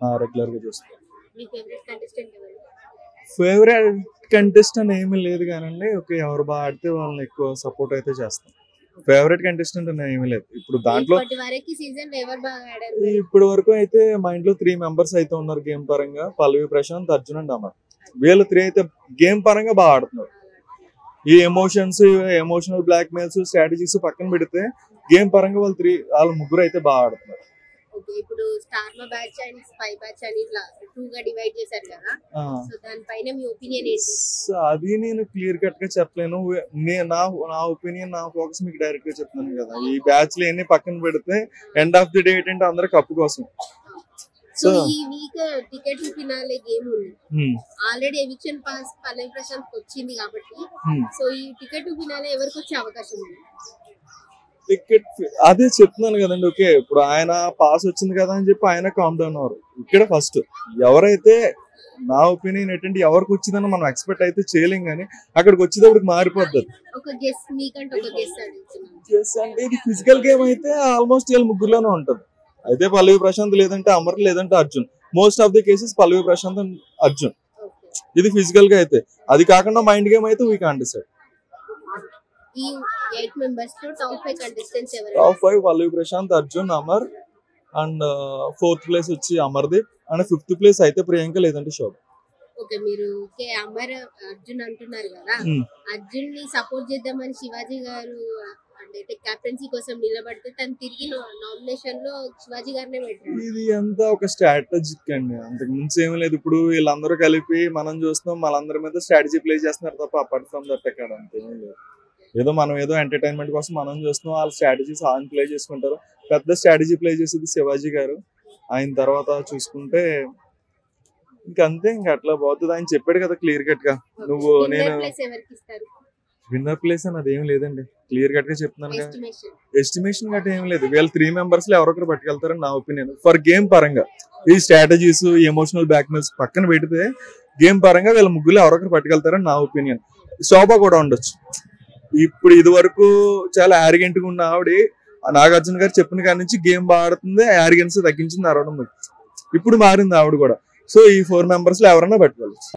Regular గా చూస్తాను మీ ఫేవరెట్ కంటెస్టెంట్ ఎవరు ఫేవరెట్ కంటెస్ట్ అని ఏమీ లేదు కానండి ఓకే ఎవరు బాగా ఆడితే వాళ్ళని ఎక్కువ సపోర్ట్ అయితే చేస్తాం ఫేవరెట్ కంటెస్టెంట్ అని ఏమీ లేదు ఇప్పుడు దాంట్లో ఇప్పటి వరకు సీజన్ లో ఎవరు బాగా ఆడారు ఇప్పటి వరకు అయితే మా ఇంట్లో త్రీ మెంబర్స్ అయితే ఉన్నారు గేమ్ పరంగా పల్లవి ప్రశాంత్ అర్జున్ అండ్ అమర్ వీళ్ళు త్రీ అయితే గేమ్ పరంగా బాగా ఆడుతున్నారు ఈ emotions emotional black mails strategies పక్కన పెడితే గేమ్ పరంగా వాళ్ళు త్రీ వాళ్ళ ముగ్గురు అయితే బాగా ఆడుతున్నారు ఓకే ఇప్పుడు స్టార్ మా బ్యాచ్ అండ్ స్పై బ్యాచ్ అని ఇట్లా టూ గా డివైడ్ చేశారు కదా ఆ. సో దానిపైన మీ ఒపీనియన్ ఏంటి సో అది నేను క్లియర్ కట్ గా చెప్పలేను నే- నా నా ఒపీనియన్ నా ఫోకస్ మీకు డైరెక్ట్ గా చెప్తున్నాను కదా ఈ బ్యాచ్ లో ఎన్ని పక్కన పెడితే ఎండ్ ఆఫ్ ది డే ఏంటంటే అందరూ కప్పు కోసం సో సో ఈ వీక్ టికెట్ ఫినాలే గేమ్ ఉంది hmm, already eviction pass Pallavi Prashanth వచ్చింది కాబట్టి హ్మ్. సో ఈ టికెట్ ఫినాలే ఎవరికి వచ్చే అవకాశం ఉంది టికెట్ ఫి- అదే చెప్తున్నాను కదండి ఓకే ఇప్పుడు ఆయన పాస్ వచ్చింది కదా అని చెప్పి ఆయన కామ్ డౌన్ అవ్వరు ఇక్కడ ఫస్ట్ ఎవరైతే నా ఒపీనియన్ ఏంటంటే ఎవరికి వచ్చిందని మనం ఎక్స్పెక్ట్ అయితే చేయలేం కానీ అక్కడికి వచ్చేటప్పుడు మారిపోద్ది అది. ఒక గెస్ మీకంటే ఒక గెస్ అడుగుతున్నాను Yes, అంటే ఇది ఫిజికల్ గేమ్ అయితే ఆల్మోస్ట్ వీళ్ళ ముగ్గురులోనే ఉంటుంది అయితే పల్లవి ప్రశాంత్ లేదంటే అమర్ లేదంటే Arjun most of the cases Pallavi Prashanth and Arjun okay ఇది ఫిజికల్ గా అయితే అది కాకుండా మైండ్ గేమ్ అయితే వీ కాన్ డిసైడ్ ఈ ఎయిట్ మెంబర్స్ లో టాప్ ఫైవ్ కంటెస్టెంట్స్ ఎవరు top five Pallavi Prashanth Arjun Amar and fourth place వచ్చి అమర్దీప్ అండ్ ఫిఫ్త్ ప్లేస్ అయితే ప్రియాంక లేదంటే శోభ ఓకే మీరు ఓకే అమర్ అర్జున్ అంటున్నారు కదా Hmm. అర్జున్ ని సపోర్ట్ చేద్దామని శివాజీ గారు అంటే కెప్టెన్సీ కోసం నిలబడితే తను తిరిగి నామినేషన్ లో శివాజీ గారినే పెట్టారు ఇది అంతా ఒక స్ట్రాటజిక్ అండి అంతకు మించి ఏమీ లేదు ఇప్పుడు వీళ్ళందరూ కలిపి మనం చూస్తున్నాం మనందరి మీద స్ట్రాటజీ ప్లే చేస్తున్నారు తప్ప అపార్ట్ ఫ్రమ్ దట్ ఎక్కడ అంతేమీ లేదు ఏదో మనం ఏదో ఎంటర్టైన్మెంట్ కోసం మనం చూస్తున్నాం వాళ్ళ స్ట్రాటజీస్ ఆయన ప్లే చేసుకుంటారు పెద్ద స్ట్రాటజీ ప్లే చేసేది శివాజీ గారు ఆయన తర్వాత చూసుకుంటే ఇంకంతే ఇంకా అట్లా పోతుంది ఆయన చెప్పాడు కదా క్లియర్ కట్ గా నువ్వు నేను ప్లేస్ ఎవరికి ఇస్తారు విన్నర్ ప్లేస్ అని అదేం లేదండి క్లియర్ కట్ గా చెప్తున్నాను కదా ఎస్టిమేషన్ ఎస్టిమేషన్ గట్రా ఏం లేదు వీళ్ళ త్రీ మెంబర్స్ లో ఎవరొకరు పట్టుకెళ్తారని నా ఒపీనియన్ ఫర్ గేమ్ పరంగా ఈ స్ట్రాటజీస్ ఎమోషనల్ బ్యాక్మెయిల్స్ పక్కన పెడితే గేమ్ పరంగా వీళ్ళ ముగ్గురు ఎవరొకరు పట్టుకెళ్తారని నా ఒపీనియన్ శోభ కూడా ఉండొచ్చు ఇప్పుడు ఇది వరకు చాలా యారిగెంట్ గా ఉన్న ఆవిడ నాగార్జున గారు చెప్పిన కాడి నుంచి గేమ్ బాగా ఆడుతుంది యారిగెన్స్ తగ్గించింది అరవడం ఇప్పుడు మారింది ఆవిడ కూడా సో ఈ ఫోర్ మెంబర్స్ లో ఎవరైనా పెట్టుకోవచ్చు